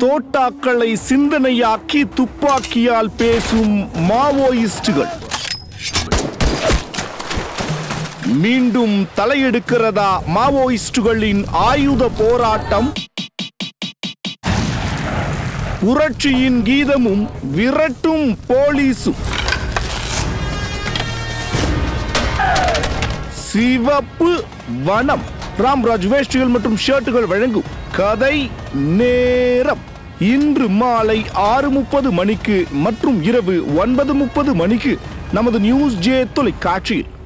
தோட்டாக்களை சிந்தனையாக்கி துப்பாக்கியால் பேசும் மாவோயிஸ்டுகள் மீண்டும் தலையெடுக்கிறதா மாவோயிஸ்டுகளின் ஆயுத போராட்டம் புரட்சியின் கீதமும் விரட்டும் போலீசும் சிவப்பு வனம் ராம்ராஜ் வேஷ்டிகள் மற்றும் ஷர்ட்டுகள் வழங்கும் கதை நேரம் இன்று மாலை ஆறு முப்பது மணிக்கு மற்றும் இரவு ஒன்பது முப்பது மணிக்கு நமது நியூஸ் ஜே தொலைக்காட்சியில்